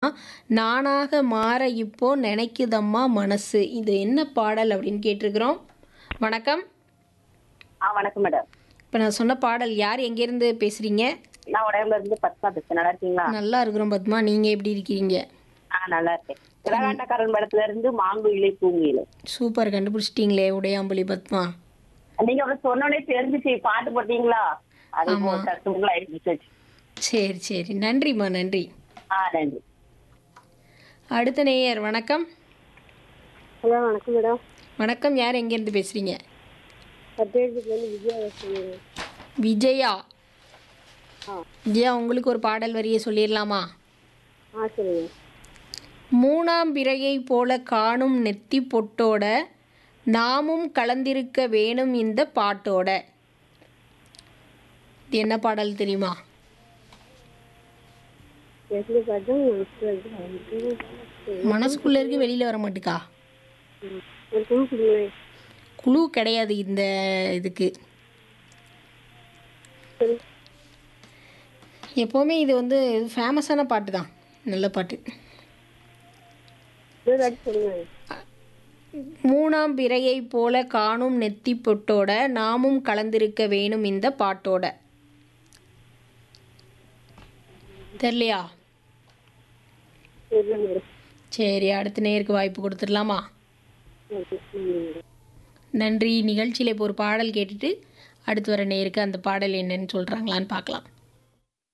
நானாக மாற இப்போ நினைக்குதம்மா மனசு இது என்ன பாடல் அப்படின்னு கேட்டிருக்கிறோம் வணக்கம் ஆ வணக்கம் மேடம் இப்போ நான் சொன்ன பாடல் யார் எங்கேருந்து பேசுகிறீங்க நான் உடம்புல இருந்து பத்மா பேசுறேன் நல்லா இருக்கீங்களா நல்லா இருக்கிறோம் பத்மா நீங்கள் எப்படி இருக்கீங்க ஆ நல்லா இருக்கேன் இளகாட்டக்காரன் படத்துல இருந்து மாங்கு இலை பூங்கு இலை சூப்பர் கண்டுபிடிச்சிட்டிங்களே உடையாம்புலி பத்மா நீங்க அவ்வளவு சொன்னோடனே தெரிஞ்சுச்சு பாட்டு போட்டீங்களா அது ஆமா. கஷ்டமுங்களா ஆயிடுச்சு சரி சரி நன்றிம்மா நன்றி ஆ நன்றி அடுத்த நேயர் வணக்கம் ஹலோ வணக்கம் மேடம் வணக்கம் யார் எங்கேருந்து பேசுகிறீங்க பத்தேஜுலேருந்து விஜயா பேசுகிறேன் விஜயா ஆ விஜயா உங்களுக்கு ஒரு பாடல் வரியை சொல்லிடலாமா ஆ சரிங்க மூணாம் பிறையை போல காணும் நெத்தி பொட்டோட நாமும் கலந்திருக்க வேணும் இந்த பாட்டோட இது என்ன பாடல் தெரியுமா எப்படி பார்த்தா மனசில் வந்து மனசுக்குள்ள இருக்கு வெளியில வர மாட்டுக்கா ஒரு குழு கொடுங்க குழு கிடையாது இந்த இதுக்கு சரி எப்போவுமே இது வந்து ஃபேமஸான பாட்டு தான் நல்ல பாட்டு இன்னொரு வாட்டி சொல்லுங்க மூணாம் பிறையை போல காணும் நெத்தி பொட்டோட நாமும் கலந்திருக்க வேணும் இந்த பாட்டோட தெரியலையா தெரியல மேடம் சரி அடுத்த நேருக்கு வாய்ப்பு கொடுத்துடலாமா ஓகே நன்றி மேடம் நன்றி நிகழ்ச்சியில் இப்போ ஒரு பாடல் கேட்டுட்டு அடுத்து வர நேருக்கு அந்த பாடல் என்னன்னு சொல்கிறாங்களான்னு பார்க்கலாம்